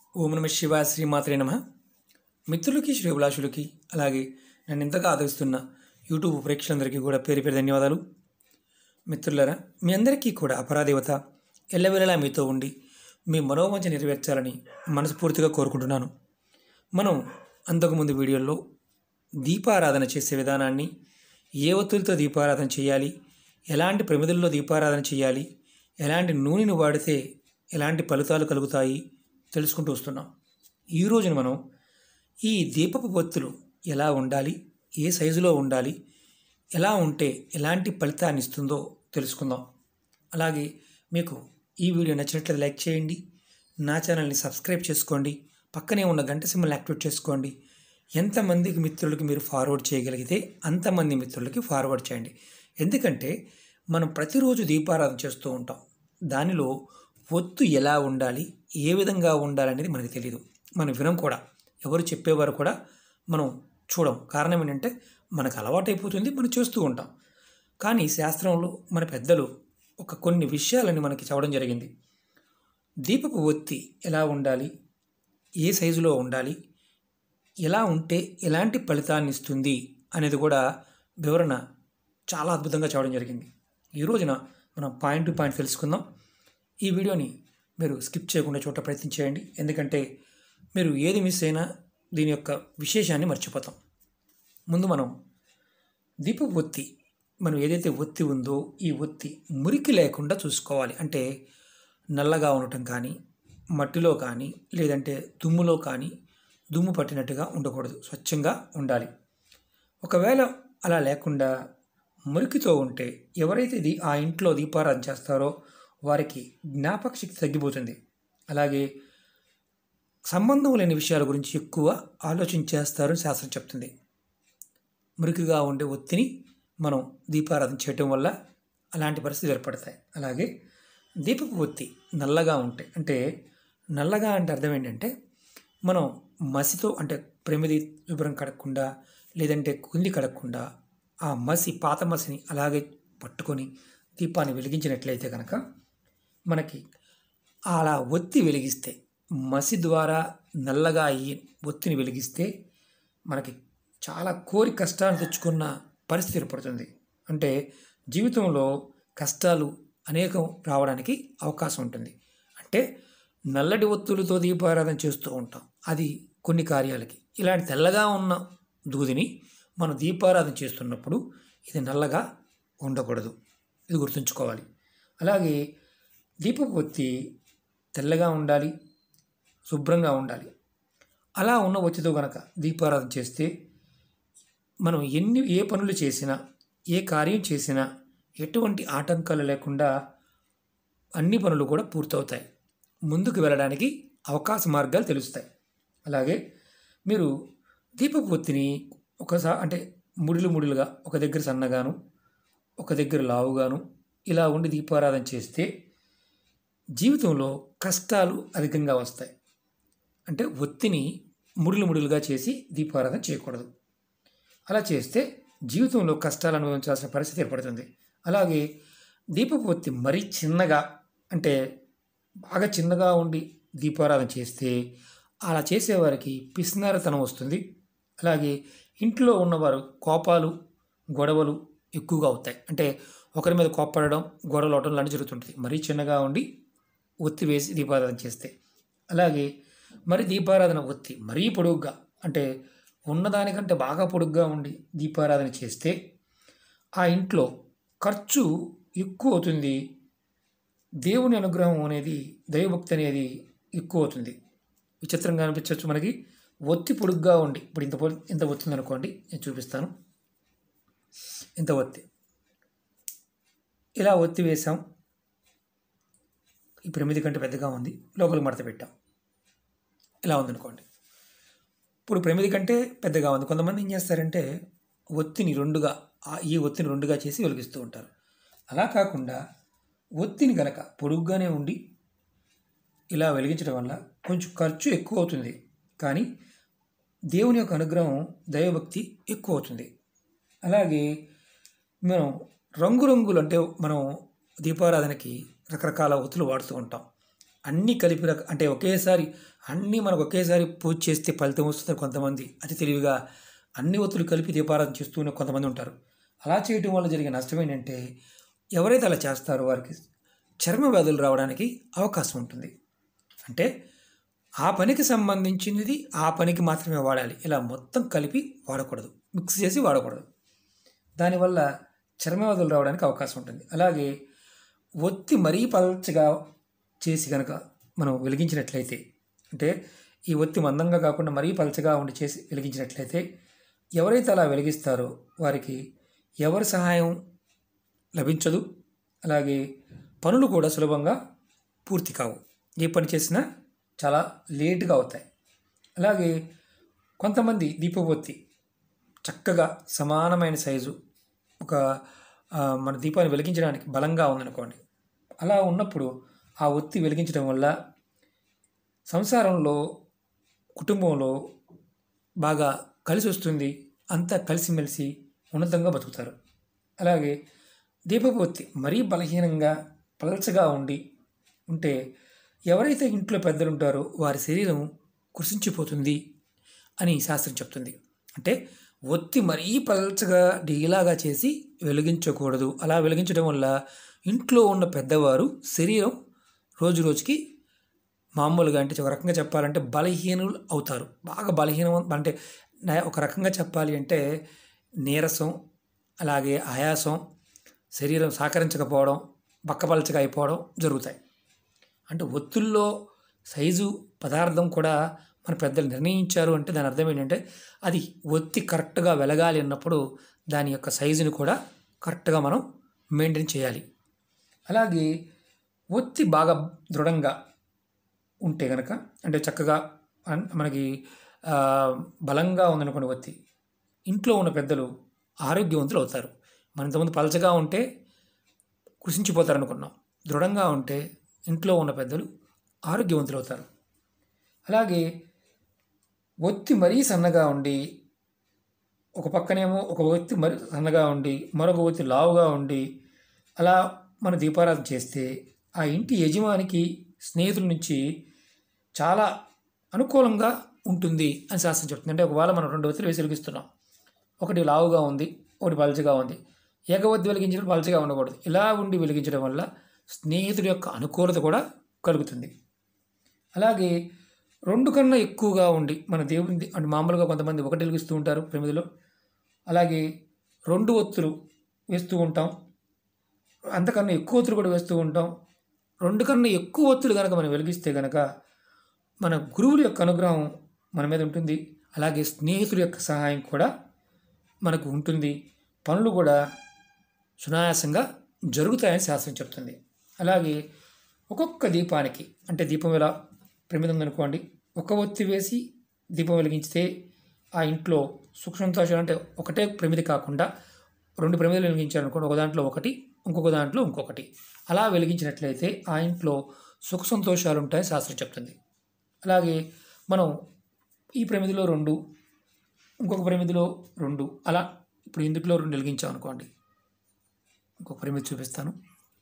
ఓం నమ శివ శ్రీమాత్రే నమ మిత్రులకి శ్రేభిలాషులకి అలాగే నన్ను ఇంతగా ఆదరిస్తున్న యూట్యూబ్ ప్రేక్షకులందరికీ కూడా పేరు పేరు ధన్యవాదాలు మిత్రులారా మీ అందరికీ కూడా అపరాదేవత ఎల్లవేళలా మీతో ఉండి మీ మనోవంచ నెరవేర్చాలని మనస్ఫూర్తిగా కోరుకుంటున్నాను మనం అంతకుముందు వీడియోల్లో దీపారాధన చేసే విధానాన్ని ఏ ఒత్తులతో దీపారాధన చేయాలి ఎలాంటి ప్రమిదల్లో దీపారాధన చేయాలి ఎలాంటి నూనెను వాడితే ఎలాంటి ఫలితాలు కలుగుతాయి తెలుసుకుంటూ వస్తున్నాం ఈ రోజున మనం ఈ దీపపు ఒత్తులు ఎలా ఉండాలి ఏ సైజులో ఉండాలి ఎలా ఉంటే ఎలాంటి ఫలితాన్ని ఇస్తుందో తెలుసుకుందాం అలాగే మీకు ఈ వీడియో నచ్చినట్లయితే లైక్ చేయండి నా ఛానల్ని సబ్స్క్రైబ్ చేసుకోండి పక్కనే ఉన్న గంట సింబల్ని యాక్టివేట్ చేసుకోండి ఎంతమందికి మిత్రులకి మీరు ఫార్వర్డ్ చేయగలిగితే అంతమంది మిత్రులకి ఫార్వర్డ్ చేయండి ఎందుకంటే మనం ప్రతిరోజు దీపారాధన చేస్తూ ఉంటాం దానిలో ఒత్తు ఎలా ఉండాలి ఏ విధంగా ఉండాలి అనేది మనకు తెలియదు మనం వినం కూడా ఎవరు చెప్పేవారు కూడా మనం చూడం కారణం ఏంటంటే మనకు అలవాటైపోతుంది మనం చేస్తూ ఉంటాం కానీ శాస్త్రంలో మన పెద్దలు ఒక కొన్ని విషయాలని మనకి చెప్పడం జరిగింది దీపపు ఒత్తి ఎలా ఉండాలి ఏ సైజులో ఉండాలి ఎలా ఉంటే ఎలాంటి ఫలితాన్ని ఇస్తుంది అనేది కూడా వివరణ చాలా అద్భుతంగా చెప్పడం జరిగింది ఈ రోజున మనం పాయింట్ టు పాయింట్ తెలుసుకుందాం ఈ వీడియోని మీరు స్కిప్ చేయకుండా చూడ ప్రయత్నం చేయండి ఎందుకంటే మీరు ఏది మిస్ అయినా దీని యొక్క విశేషాన్ని మర్చిపోతాం ముందు మనం దీపపు ఒత్తి మనం ఏదైతే ఒత్తి ఉందో ఈ ఒత్తి మురికి లేకుండా చూసుకోవాలి అంటే నల్లగా ఉండటం కానీ మట్టిలో కానీ లేదంటే దుమ్ములో కానీ దుమ్ము పట్టినట్టుగా ఉండకూడదు స్వచ్ఛంగా ఉండాలి ఒకవేళ అలా లేకుండా మురికితో ఉంటే ఎవరైతే దీ ఆ ఇంట్లో దీపారాధన చేస్తారో వారికి జ్ఞాపక శక్తి తగ్గిపోతుంది అలాగే సంబంధం లేని విషయాల గురించి ఎక్కువ ఆలోచించేస్తారని శాస్త్రం చెప్తుంది మురికిగా ఉండే ఒత్తిని మనం దీపారాధన చేయటం వల్ల అలాంటి పరిస్థితులు ఏర్పడతాయి అలాగే దీపపు ఒత్తి నల్లగా ఉంటాయి అంటే నల్లగా అంటే అర్థం ఏంటంటే మనం మసితో అంటే ప్రమిది శుభ్రం కడగకుండా లేదంటే కుంది కడగకుండా ఆ మసి పాత మసిని అలాగే పట్టుకొని దీపాన్ని వెలిగించినట్లయితే కనుక మనకి అలా ఒత్తి వెలిగిస్తే మసి ద్వారా నల్లగా అయ్యి ఒత్తిని వెలిగిస్తే మనకి చాలా కోరి కష్టాలు తెచ్చుకున్న పరిస్థితి ఏర్పడుతుంది అంటే జీవితంలో కష్టాలు అనేకం రావడానికి అవకాశం ఉంటుంది అంటే నల్లటి ఒత్తులతో దీపారాధన చేస్తూ ఉంటాం అది కొన్ని కార్యాలకి ఇలాంటి తెల్లగా ఉన్న దూదిని మనం దీపారాధన చేస్తున్నప్పుడు ఇది నల్లగా ఉండకూడదు ఇది గుర్తుంచుకోవాలి అలాగే దీపపు ఒత్తి తెల్లగా ఉండాలి శుభ్రంగా ఉండాలి అలా ఉన్న ఒత్తితో కనుక దీపారాధన చేస్తే మనం ఎన్ని ఏ పనులు చేసినా ఏ కార్యం చేసినా ఎటువంటి ఆటంకాలు లేకుండా అన్ని పనులు కూడా పూర్తవుతాయి ముందుకు వెళ్ళడానికి అవకాశ మార్గాలు తెలుస్తాయి అలాగే మీరు దీపపు ఒత్తిని ఒకసారి అంటే ముడిలు ముడిలుగా ఒక దగ్గర సన్నగాను ఒక దగ్గర లావుగాను ఇలా ఉండి దీపారాధన చేస్తే జీవితంలో కష్టాలు అధికంగా వస్తాయి అంటే ఒత్తిని ముడిలు ముడిలుగా చేసి దీపారాధన చేయకూడదు అలా చేస్తే జీవితంలో కష్టాలు అనుభవించాల్సిన పరిస్థితి ఏర్పడుతుంది అలాగే దీపపు ఒత్తి మరీ చిన్నగా అంటే బాగా చిన్నగా ఉండి దీపారాధన చేస్తే అలా చేసేవారికి పిసినారతనం వస్తుంది అలాగే ఇంట్లో ఉన్నవారు కోపాలు గొడవలు ఎక్కువగా అవుతాయి అంటే ఒకరి మీద కోప్పడడం గొడవలు అవడం లాంటి జరుగుతుంటుంది మరీ చిన్నగా ఉండి ఒత్తి వేసి దీపారాధన చేస్తే అలాగే మరి దీపారాధన ఒత్తి మరీ పొడుగ్గా అంటే ఉన్నదానికంటే బాగా పొడుగ్గా ఉండి దీపారాధన చేస్తే ఆ ఇంట్లో ఖర్చు ఎక్కువ అవుతుంది దేవుని అనుగ్రహం అనేది దైవభక్తి అనేది ఎక్కువ అవుతుంది విచిత్రంగా అనిపించవచ్చు మనకి ఒత్తి పొడుగ్గా ఉండి ఇప్పుడు ఇంత పొడి ఇంత ఒత్తుంది అనుకోండి నేను చూపిస్తాను ఇంత ఒత్తి ఇలా ఒత్తి వేసాం ఈ ప్రమిది కంటే పెద్దగా ఉంది లోపలికి మడత పెట్టాం ఇలా ఉందనుకోండి ఇప్పుడు ప్రమిది కంటే పెద్దగా ఉంది కొంతమంది ఏం చేస్తారంటే ఒత్తిని రెండుగా ఆ- ఈ ఒత్తిని రెండుగా చేసి వెలిగిస్తూ ఉంటారు అలా కాకుండా ఒత్తిని గనక పొడుగ్గానే ఉండి ఇలా వెలిగించడం వల్ల కొంచెం ఖర్చు ఎక్కువ అవుతుంది కానీ దేవుని యొక్క అనుగ్రహం దైవభక్తి ఎక్కువ అవుతుంది అలాగే మనం రంగురంగులు అంటే మనం దీపారాధనకి రకరకాల ఒత్తులు వాడుతూ ఉంటాం అన్నీ కలిపి రక అంటే ఒకేసారి అన్నీ మనకు ఒకేసారి పూజ చేస్తే ఫలితం వస్తుంది కొంతమంది అతి తెలివిగా అన్ని ఒత్తులు కలిపి దీపారాధన చేస్తూనే కొంతమంది ఉంటారు అలా చేయటం వల్ల జరిగే నష్టం ఏంటంటే ఎవరైతే అలా చేస్తారో వారికి చర్మ వ్యాధులు రావడానికి అవకాశం ఉంటుంది అంటే ఆ పనికి సంబంధించినది ఆ పనికి మాత్రమే వాడాలి ఇలా మొత్తం కలిపి వాడకూడదు మిక్స్ చేసి వాడకూడదు దానివల్ల చర్మ వ్యాధులు రావడానికి అవకాశం ఉంటుంది అలాగే ఒత్తి మరీ పల్చగా చేసి కనుక మనం వెలిగించినట్లయితే అంటే ఈ ఒత్తి మందంగా కాకుండా మరీ పలచగా ఉండి చేసి వెలిగించినట్లయితే ఎవరైతే అలా వెలిగిస్తారో వారికి ఎవరి సహాయం లభించదు అలాగే పనులు కూడా సులభంగా పూర్తి కావు ఏ పని చేసినా చాలా లేటుగా అవుతాయి అలాగే కొంతమంది దీపవొత్తి చక్కగా సమానమైన సైజు ఒక ఆ, మన దీపాన్ని వెలిగించడానికి బలంగా ఉందనుకోండి అలా ఉన్నప్పుడు ఆ ఒత్తి వెలిగించడం వల్ల సంసారంలో కుటుంబంలో బాగా కలిసి వస్తుంది అంతా కలిసిమెలిసి ఉన్నతంగా బతుకుతారు అలాగే దీపపు ఒత్తి మరీ బలహీనంగా పలచగా ఉండి ఉంటే ఎవరైతే ఇంట్లో పెద్దలు ఉంటారో వారి శరీరం కృషించిపోతుంది అని శాస్త్రం చెప్తుంది అంటే ఒత్తి మరీ పలచగా డీలాగా చేసి వెలిగించకూడదు అలా వెలిగించడం వల్ల ఇంట్లో ఉన్న పెద్దవారు శరీరం రోజు రోజుకి మామూలుగా అంటే ఒక రకంగా చెప్పాలంటే బలహీనులు అవుతారు బాగా బలహీనం అంటే నా- ఒక రకంగా చెప్పాలి అంటే నీరసం అలాగే ఆయాసం శరీరం సహకరించకపోవడం బక్కపలచగా అయిపోవడం జరుగుతాయి అంటే ఒత్తుల్లో సైజు పదార్థం కూడా మన పెద్దలు నిర్ణయించారు అంటే దాని అర్థం ఏంటంటే అది ఒత్తి కరెక్ట్గా వెలగాలి అన్నప్పుడు దాని యొక్క సైజుని కూడా కరెక్ట్గా మనం మెయింటైన్ చేయాలి అలాగే ఒత్తి బాగా దృఢంగా ఉంటే కనుక అంటే చక్కగా అన్- మనకి ఆ, బలంగా ఉందనుకోండి ఒత్తి ఇంట్లో ఉన్న పెద్దలు ఆరోగ్యవంతులు అవుతారు మన ఇంతకుముందు పలచగా ఉంటే కృషించిపోతారు అనుకున్నాం దృఢంగా ఉంటే ఇంట్లో ఉన్న పెద్దలు ఆరోగ్యవంతులు అవుతారు అలాగే ఒత్తి మరీ సన్నగా ఉండి ఒక పక్కనేమో ఒక ఒత్తి మరి సన్నగా ఉండి మరొక ఒత్తి లావుగా ఉండి అలా మన దీపారాధన చేస్తే ఆ ఇంటి యజమానికి స్నేహితుల నుంచి చాలా అనుకూలంగా ఉంటుంది అని శాస్త్రం చెప్తుంది అంటే ఒకవేళ మనం రెండు ఒత్తులు వేసి వెలిగిస్తున్నాం ఒకటి లావుగా ఉంది ఒకటి పలచగా ఉంది ఏకవద్ది వెలిగించడం పలచగా ఉండకూడదు ఇలా ఉండి వెలిగించడం వల్ల స్నేహితుడి యొక్క అనుకూలత కూడా కలుగుతుంది అలాగే రెండు కన్నా ఎక్కువగా ఉండి మన దేవుని అంటే మామూలుగా కొంతమంది ఒకటి వెలిగిస్తూ ఉంటారు ప్రమిదిలో అలాగే రెండు ఒత్తులు వేస్తూ ఉంటాం అంతకన్నా ఎక్కువ ఒత్తులు కూడా వేస్తూ ఉంటాం రెండు కన్నా ఎక్కువ ఒత్తులు కనుక మనం వెలిగిస్తే కనుక మన గురువుల యొక్క అనుగ్రహం మన మీద ఉంటుంది అలాగే స్నేహితుల యొక్క సహాయం కూడా మనకు ఉంటుంది పనులు కూడా సునాయాసంగా జరుగుతాయని శాస్త్రం చెప్తుంది అలాగే ఒక్కొక్క దీపానికి అంటే దీపం ఇలా ప్రమిద ఉందనుకోండి ఒక ఒత్తి వేసి దీపం వెలిగించితే ఆ ఇంట్లో సుఖ సంతోషాలు అంటే ఒకటే ప్రమిది కాకుండా రెండు ప్రమిదలు వెలిగించారనుకోండి ఒక దాంట్లో ఒకటి ఇంకొక దాంట్లో ఇంకొకటి అలా వెలిగించినట్లయితే ఆ ఇంట్లో సుఖ సంతోషాలు ఉంటాయని శాస్త్రం చెప్తుంది అలాగే మనం ఈ ప్రమిదిలో రెండు ఇంకొక ప్రమిదిలో రెండు అలా ఇప్పుడు ఇందులో రెండు వెలిగించాం అనుకోండి ఇంకొక ప్రమిది చూపిస్తాను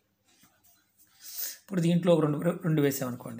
ఇప్పుడు దీంట్లో ఒక రెండు రెండు వేసాం అనుకోండి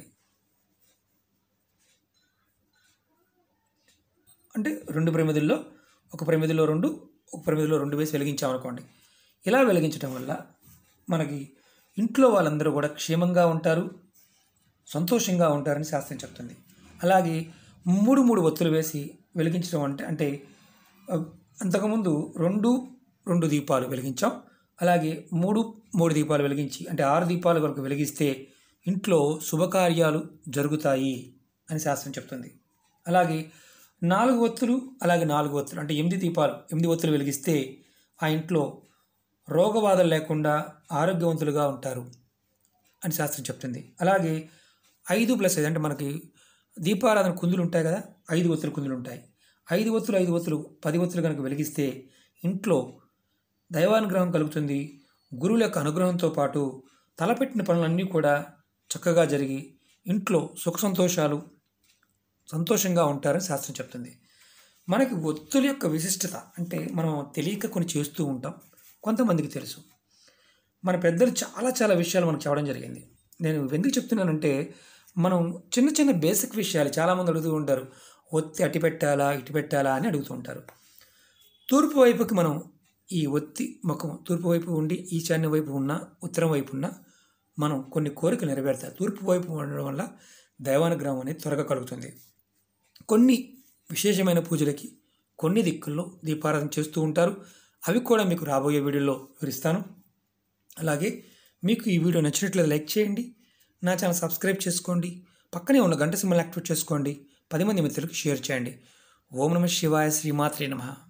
అంటే రెండు ప్రమిదుల్లో ఒక ప్రమిదిలో రెండు ఒక ప్రమిదిలో రెండు వేసి వెలిగించాం అనుకోండి ఇలా వెలిగించడం వల్ల మనకి ఇంట్లో వాళ్ళందరూ కూడా క్షేమంగా ఉంటారు సంతోషంగా ఉంటారని శాస్త్రం చెప్తుంది అలాగే మూడు మూడు ఒత్తులు వేసి వెలిగించడం అంటే అంటే ఆ, అంతకుముందు రెండు రెండు దీపాలు వెలిగించాం అలాగే మూడు మూడు దీపాలు వెలిగించి అంటే ఆరు దీపాలు కనుక వెలిగిస్తే ఇంట్లో శుభకార్యాలు జరుగుతాయి అని శాస్త్రం చెప్తుంది అలాగే నాలుగు ఒత్తులు అలాగే నాలుగు ఒత్తులు అంటే ఎనిమిది దీపాలు ఎనిమిది ఒత్తులు వెలిగిస్తే ఆ ఇంట్లో రోగబాధలు లేకుండా ఆరోగ్యవంతులుగా ఉంటారు అని శాస్త్రం చెప్తుంది అలాగే ఐదు ప్లస్ ఐదు అంటే మనకి దీపారాధన కుందులు ఉంటాయి కదా ఐదు ఒత్తులు కుందులు ఉంటాయి ఐదు ఒత్తులు ఐదు ఒత్తులు పది ఒత్తులు కనుక వెలిగిస్తే ఇంట్లో దైవానుగ్రహం కలుగుతుంది గురువుల యొక్క అనుగ్రహంతో పాటు తలపెట్టిన పనులన్నీ కూడా చక్కగా జరిగి ఇంట్లో సుఖ సంతోషాలు సంతోషంగా ఉంటారని శాస్త్రం చెప్తుంది మనకి ఒత్తుల యొక్క విశిష్టత అంటే మనం తెలియక కొన్ని చేస్తూ ఉంటాం కొంతమందికి తెలుసు మన పెద్దలు చాలా చాలా విషయాలు మనకు చెప్పడం జరిగింది నేను ఎందుకు చెప్తున్నానంటే మనం చిన్న చిన్న బేసిక్ విషయాలు చాలామంది అడుగుతూ ఉంటారు ఒత్తి అటు పెట్టాలా ఇటు పెట్టాలా అని అడుగుతూ ఉంటారు తూర్పు వైపుకి మనం ఈ ఒత్తి ముఖం తూర్పు వైపు ఉండి ఈశాన్య వైపు ఉన్న ఉత్తరం వైపు ఉన్న మనం కొన్ని కోరికలు నెరవేరుతాయి తూర్పు వైపు ఉండడం వల్ల దైవానుగ్రహం అనేది త్వరగా కలుగుతుంది కొన్ని విశేషమైన పూజలకి కొన్ని దిక్కుల్లో దీపారాధన చేస్తూ ఉంటారు అవి కూడా మీకు రాబోయే వీడియోలో వివరిస్తాను అలాగే మీకు ఈ వీడియో నచ్చినట్లయితే లైక్ చేయండి నా ఛానల్ సబ్స్క్రైబ్ చేసుకోండి పక్కనే ఉన్న గంట సింబల్ యాక్టివేట్ చేసుకోండి పది మంది మిత్రులకు షేర్ చేయండి ఓం నమ శివాయ శ్రీమాత్రే నమః